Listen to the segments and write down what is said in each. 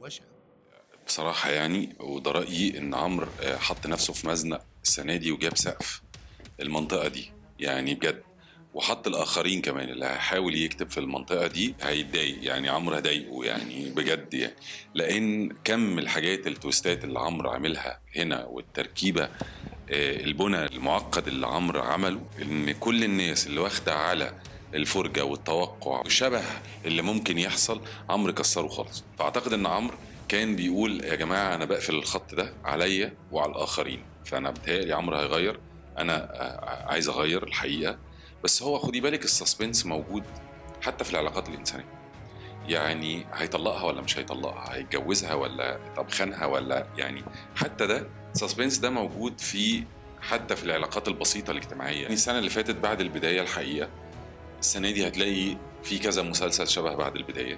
وشوشة بصراحة يعني وده رأيي إن عمرو آه، حط نفسه في مزنق السنة دي وجاب سقف المنطقة دي يعني بجد وحط الآخرين كمان اللي هيحاول يكتب في المنطقة دي هيتضايق يعني عمرو هضايقه يعني بجد يعني لأن كم الحاجات التويستات اللي عمرو عاملها هنا والتركيبة آه، البنى المعقد اللي عمرو عمله إن كل الناس اللي واخدة على الفرجة والتوقع والشبه اللي ممكن يحصل عمرو كسره خالص فأعتقد إن عمرو كان بيقول يا جماعة أنا بقفل الخط ده عليا وعلى الآخرين فأنا بتهيألي عمرو هيغير أنا آه، عايز أغير الحقيقة بس هو خدي بالك السسبنس موجود حتى في العلاقات الإنسانية يعني هيطلقها ولا مش هيطلقها هيتجوزها ولا طب خانها ولا يعني حتى ده السسبنس ده موجود في حتى في العلاقات البسيطة الاجتماعية يعني السنة اللي فاتت بعد البداية الحقيقة السنة دي هتلاقي في كذا مسلسل شبه بعد البداية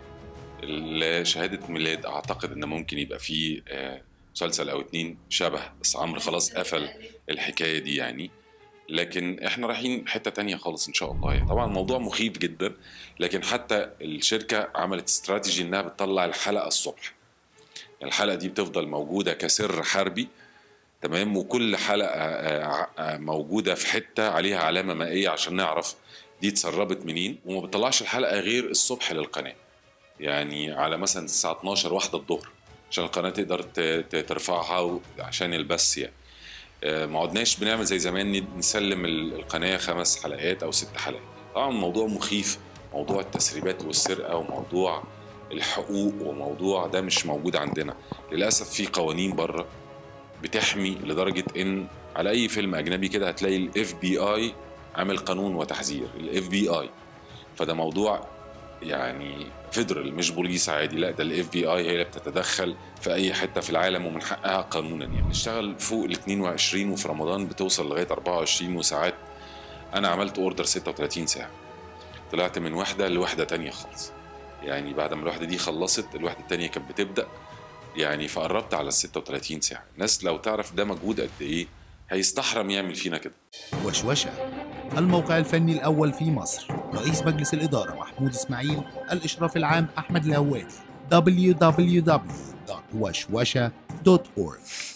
شهادة ميلاد أعتقد إن ممكن يبقى فيه آه، مسلسل أو اتنين شبه بس عمرو خلاص قفل الحكاية دي يعني لكن احنا رايحين حتة تانية خالص ان شاء الله يعني طبعا الموضوع مخيف جدا لكن حتى الشركة عملت استراتيجي انها بتطلع الحلقة الصبح الحلقة دي بتفضل موجودة كسر حربي تمام وكل حلقة آه، آه، موجودة في حتة عليها علامة مائية عشان نعرف دي اتسربت منين وما بتطلعش الحلقة غير الصبح للقناة يعني على مثلا الساعة 12 واحدة الظهر عشان القناة تقدر ت- ت- ترفعها و- عشان البث يعني آه، ما عدناش بنعمل زي زمان ن- نسلم ال- القناة خمس حلقات أو ست حلقات طبعا الموضوع مخيف موضوع التسريبات والسرقة وموضوع الحقوق وموضوع ده مش موجود عندنا للأسف في قوانين بره بتحمي لدرجة إن على أي فيلم أجنبي كده هتلاقي الاف بي اي عامل قانون وتحذير الاف بي اي فده موضوع يعني فيدرال مش بوليس عادي لا ده الاف بي اي هي اللي بتتدخل في اي حته في العالم ومن حقها قانونا يعني بنشتغل فوق ال 22 وفي رمضان بتوصل لغايه 24 وساعات انا عملت اوردر 36 ساعه طلعت من واحده لواحده تانية خالص يعني بعد ما الواحده دي خلصت الواحده التانية كانت بتبدا يعني فقربت على ال 36 ساعه الناس لو تعرف ده مجهود قد ايه هيستحرم يعمل فينا كده وشوشة الموقع الفني الأول في مصر رئيس مجلس الإدارة محمود إسماعيل الإشراف العام أحمد الهواري www.وشوشة.org